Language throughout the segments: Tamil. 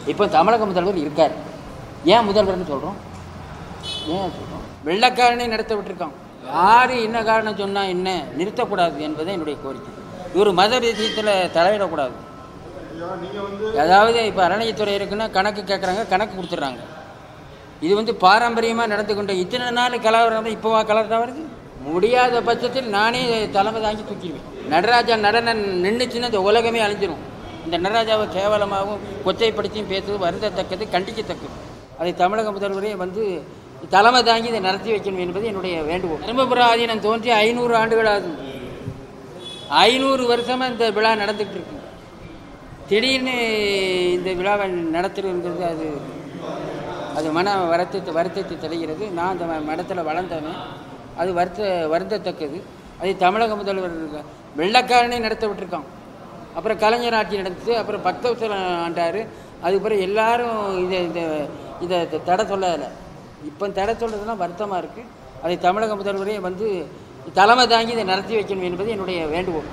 இப்போ தமிழக முதல்வர் இருக்கார் ஏன் முதல்வர்னு சொல்கிறோம் ஏன் சொல்கிறோம் வெள்ளக்காரனை நடத்த விட்டுருக்கான் யார் என்ன காரணம் சொன்னால் என்ன நிறுத்தக்கூடாது என்பதே என்னுடைய கோரிக்கை இவர் மத விஷயத்தில் தலையிடக்கூடாது அதாவது இப்போ அறநிலையத்துறை இருக்குன்னா கணக்கு கேட்குறாங்க கணக்கு கொடுத்துட்றாங்க இது வந்து பாரம்பரியமாக நடந்து கொண்ட இத்தனை நாள் கலவரம் இப்போவா கலவரம் வருது முடியாத பட்சத்தில் நானே தலைமை தாங்கி தூக்கிடுவேன் நடராஜா நடனம் நின்றுச்சுன்னா இந்த உலகமே அழிஞ்சிரும் இந்த நடராஜாவை கேவலமாகவும் கொச்சைப்படுத்தியும் பேசுவது வருந்தத்தக்கது கண்டிக்கத்தக்கது அதை தமிழக முதல்வரே வந்து தலைமை தாங்கி இதை நடத்தி வைக்கணும் என்பது என்னுடைய வேண்டுகோள் தருமபுர ஆதீனம் தோன்றி ஐநூறு ஆண்டுகள் ஆகுது ஐநூறு வருஷமாக இந்த விழா நடந்துகிட்டு இருக்கு திடீர்னு இந்த விழாவை நடத்துறதுங்கிறது அது அது மன வருத்தத்தை வருத்தத்தை தெளிகிறது நான் அந்த ம- மடத்தில் வளர்ந்தவன் அது வருத்த வருந்தத்தக்கது அது தமிழக முதல்வர் வெள்ளக்காரனே நடத்த விட்டுருக்கான் அப்புறம் கலைஞர் ஆட்சி நடந்துச்சு அப்புறம் பக்தவசலம் ஆண்டார் அதுக்கப்புறம் எல்லாரும் இதை இந்த இதை த- தடை சொல்லலை இப்போ தடை சொல்றதுலாம் வருத்தமாக இருக்குது அதை தமிழக முதல்வரே வந்து தலைமை தாங்கி இதை நடத்தி வைக்கணும் என்பது என்னுடைய வேண்டுகோள்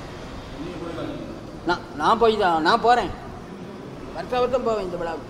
நான் நான் போய் தான் நான் போகிறேன் வருஷ வருஷம் போவேன் இந்த விழாவுக்கு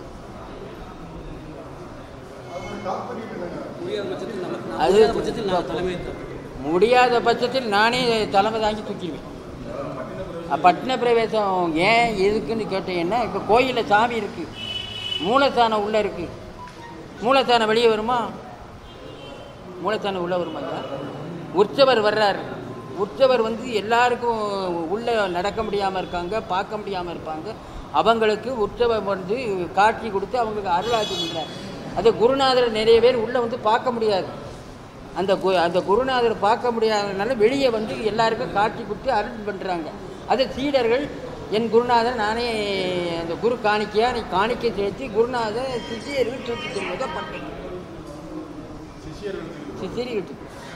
அது முடியாத பட்சத்தில் நானே தலைமை தாங்கி தூக்கிடுவேன் அ, பட்டின பிரவேசம் ஏன் எதுக்குன்னு கேட்டீங்கன்னா இப்போ கோயிலில் சாமி இருக்குது மூலஸ்தானம் உள்ளே இருக்குது மூலஸ்தானம் வெளியே வருமா மூலஸ்தானம் உள்ளே வருமா ஐயா உற்சவர் வர்றார் உற்சவர் வந்து எல்லாருக்கும் உள்ளே நடக்க முடியாமல் இருக்காங்க பார்க்க முடியாமல் இருப்பாங்க அவங்களுக்கு உற்சவர் வந்து காட்சி கொடுத்து அவங்களுக்கு அருளாட்சி பண்ணுறார் அது குருநாதர் நிறைய பேர் உள்ளே வந்து பார்க்க முடியாது அந்த கு அந்த குருநாதர் பார்க்க முடியாததுனால வெளியே வந்து எல்லாருக்கும் காட்சி கொடுத்து அருள் பண்ணுறாங்க அது சீடர்கள் என் குருநாதர் நானே அந்த குரு காணிக்கையாக நீ காணிக்கை செலுத்தி குருநாதர் சிஷியர்கள் தூக்கி செல்வதை பண்ணுறேன் சிஷியர்களுக்கு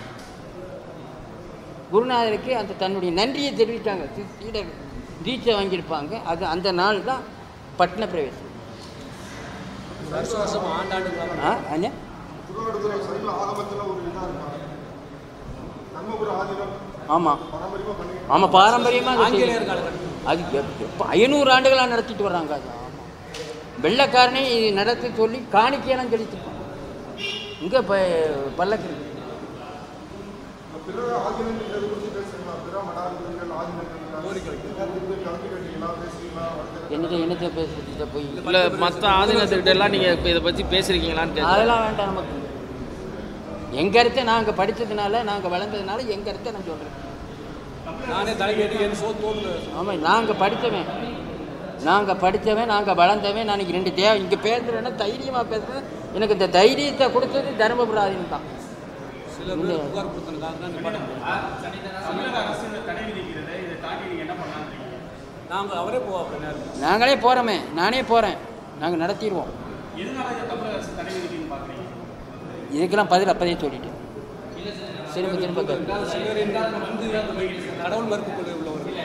குருநாதருக்கு அந்த தன்னுடைய நன்றியை தெரிவித்தாங்க சி- சீடர்கள் தீட்சை வாங்கியிருப்பாங்க அது அந்த நாள் தான் பட்ன பிரவேசம் வருஷம் வருஷம் ஆண்டாண்டு ஆ அண்ணே திருவாடுதுறை சைடில் ஆகமத்தில் ஒரு இதாக இருக்காங்க தர்மபுரம் ஆதீனம் ஆமாம் பாரம்பரியமாக பண்ணி ஆமாம் பாரம்பரியமாக ஆங்கிலேயர் காலகட்டம் அது எப்- எப்ப- ஐநூறு ஆண்டுகளாக நடத்திட்டு வர்றாங்க அது ஆமாம் வெள்ளைக்காரனே இது நடத்த சொல்லி காணிக்கையெல்லாம் செலுத்திருப்பாங்க இங்கே இப்போ பல்லக்கு இருக்கு பிற ஆதீனங்கள் குறித்து பேசுறீங்களா பிற மடாதிபதிகள் ஆதீனங்கள் கருத்து கேட்டீங்களா பேசுறீங்களா வருது என்னத்தை என்னத்தை பேசுறத போய் இல்ல மத்த ஆதீனத்துக்கிட்ட எல்லாம் நீங்க இப்ப இதை பத்தி பேசுறீங்களான்னு கேட்க அதெல்லாம் வேண்டாம் நமக்கு எங்கள் கருத்தை நாங்கள் படித்ததுனால நாங்கள் வளர்ந்ததுனால எங்கள் கருத்தை நான் சொல்கிறேன் நானே தலைக்கேட்டு என் சோத்து போட்டு ஆமாம் நாங்கள் படித்தவன் நாங்கள் படித்தவன் நாங்கள் வளர்ந்தவன் நான் இன்னைக்கு ரெண்டு தேவை இங்கே பேசுகிறேன்னா தைரியமாக பேசுகிறேன் எனக்கு இந்த தைரியத்தை கொடுத்தது தருமபுர ஆதீனம் தான் சில பேர் புகார் கொடுத்ததுக்காக தான் நிப்பாட்ட நாங்கள் அவரே போவோம் நேரம் நாங்களே போகிறோமே நானே போகிறேன் நாங்கள் நடத்திடுவோம் இதுக்கெல்லாம் பதில் அப்பதே சொல்லிட்டேன் திரும்ப திரும்ப கேட்கு. சிலர் என்ன வந்து கடவுள் மறுப்பு கொள்கை உள்ளவர்கள்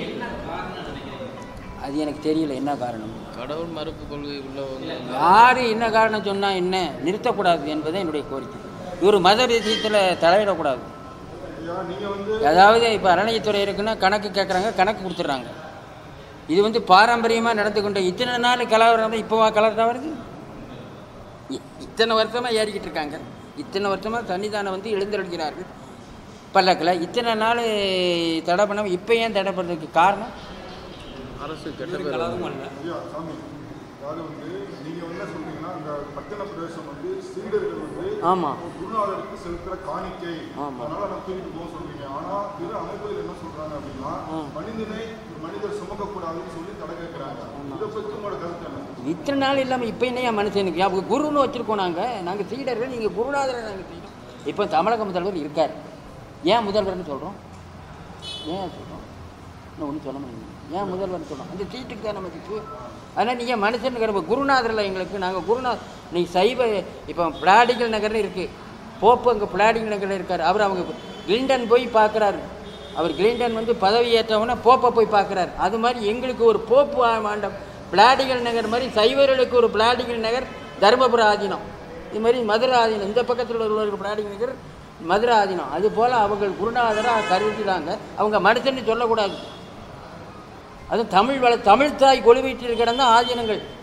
அது எனக்கு தெரியல என்ன காரணம் கடவுள் மறுப்பு கொள்கை உள்ளவங்க யார் என்ன காரணம் சொன்னால் என்ன நிறுத்தக்கூடாது என்பதே என்னுடைய கோரிக்கை இவர் மத விஷயத்தில் தலையிடக்கூடாது ஐயா நீங்கள் வந்து அதாவது இப்போ அறநிலையத்துறை இருக்குன்னா கணக்கு கேட்குறாங்க கணக்கு கொடுத்துட்றாங்க இது வந்து பாரம்பரியமாக நடந்து கொண்ட இத்தனை நாள் கலவரம் இப்போவா கலவரம் வருது இ- இத்தனை வருஷமாக ஏறிக்கிட்டு இருக்காங்க இத்தனை வருஷமாக சன்னிதானம் வந்து எழுந்தருள்கிறார்கள் பல்லக்கில் இத்தனை நாள் தடை பண்ணாமல் இப்போ ஏன் தடை பண்ணுறதுக்கு காரணம் அரசு கெட்ட இவருக்கு பேர் கலரும் பண்ணல ஐயா சாமி அதாவது வந்து நீங்கள் என்ன சொல்றீங்கன்னா இந்த பட்டண பிரதேசம் வந்து சீடர்கள் வந்து ஆமாம் குருநாதருக்கு செலுத்துற காணிக்கை ஆமா. அதனால நம்ம தூக்கிட்டு போக சொல்றீங்க ஆனா பிற அமைப்புகள் என்ன சொல்றாங்க அப்படின்னா ஆ. மனிதனை மனிதர் சுமக்க கூடாதுன்னு சொல்லி தடை கேட்கிறாங்க இதை பத்தி உங்களோட கருத்து என்ன இத்தனை நாள் இல்லாமல் இப்போ என்ன மனுஷனுக்கு அவங்க குருன்னு வச்சுருக்கோம் நாங்கள் நாங்கள் சீடர்கள் நீங்கள் குருநாதரை நாங்கள் செய்யணும் இப்போ தமிழக முதல்வர் இருக்கார் ஏன் முதல்வர்னு சொல்கிறோம் ஏன் சொல்கிறோம் இன்னும் ஒன்றும் சொல்ல முடியும் ஏன் முதல்வர்னு சொல்கிறோம் அந்த சீட்டுக்கு தான் நமக்கு அதனால் நீங்கள் மனுஷனுக்கு நம்ம குருநாதரில் எங்களுக்கு நாங்கள் குருநாத் நீ சைவ இப்போ பிளாடிகல் நகர்னு இருக்குது போப்பு அங்கே பிளாடிகல் நகரில் இருக்கார் அவர் அவங்க கிளிண்டன் போய் பார்க்குறாரு அவர் கிளிண்டன் வந்து பதவி ஏற்றவொன்னே போப்பை போய் பார்க்குறாரு அது மாதிரி எங்களுக்கு ஒரு போப்பு ஆண்டம் பிளாடிகல் நகர் மாதிரி சைவர்களுக்கு ஒரு பிளாடிகல் நகர் தருமபுர ஆதீனம் இது மாதிரி மதுரை ஆதீனம் இந்த பக்கத்தில் உள்ள பிளாடிகல் நகர் மதுரை ஆதீனம் அது போல் அவங்க குருநாதராக கருவிக்கிறாங்க அவங்க மனுஷன்னு சொல்லக்கூடாது அதுவும் தமிழ் வள தமிழ் தாய் கொழுவீட்டில் கிடந்த ஆதீனங்கள்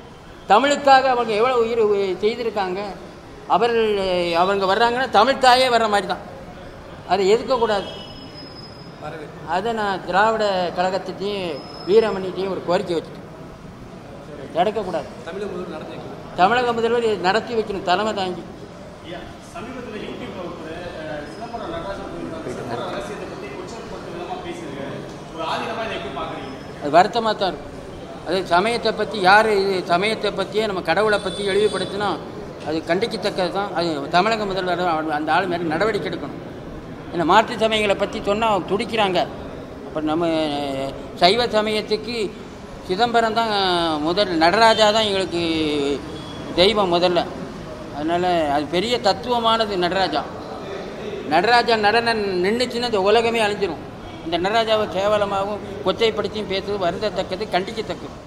தமிழுக்காக அவங்க எவ்வளோ உயிர் உ- செய்திருக்காங்க அவர்கள் அவங்க வர்றாங்கன்னா தமிழ் தாயே வர்ற மாதிரி தான் அதை எதுக்கக்கூடாது அதை நான் திராவிட கழகத்திட்டையும் வீரமணிட்டையும் ஒரு கோரிக்கை வச்சுட்டேன் தடுக்கக்கூடாது தமிழக முதல்வர் நடத்தி வைக்கணும் தமிழக முதல்வர் இதை நடத்தி வைக்கணும் தலைமை தாங்கி சமீபத்தில் யூடியூப்ல ஒருத்தர் அஹ், சிதம்பரம் நடராஜன் கோயில் சிதம்பரம் ரகசியத்தை பற்றி கொச்சப்படுத்த விதமாக பேசியிருக்காரு ஒரு ஆதீனமாக இதை எப்படி பார்க்குறீங்க அது வருத்தமாக தான் இருக்கும் அது சமயத்தை பற்றி யார் இது சமயத்தை பற்றியே நம்ம கடவுளை பற்றி இழிவுபடுத்தினா அது கண்டிக்கத்தக்கது தான் அது தமிழக முதல்வர் அவர் அந்த ஆள் மேலே நடவடிக்கை எடுக்கணும் ஏன்னா மாற்று சமயங்களை பற்றி சொன்னால் துடிக்கிறாங்க அப்போ நம்ம சைவ சமயத்துக்கு சிதம்பரம் தான் முதல் நடராஜா தான் எங்களுக்கு தெய்வம் முதல்ல அதனால் அது பெரிய தத்துவமானது நடராஜா நடராஜா நடனம் நின்றுச்சுன்னா இந்த உலகமே அழிஞ்சிரும் இந்த நடராஜாவை கேவலமாகவும் கொச்சைப்படுத்தியும் பேசுவது வருந்தத்தக்கது கண்டிக்கத்தக்கது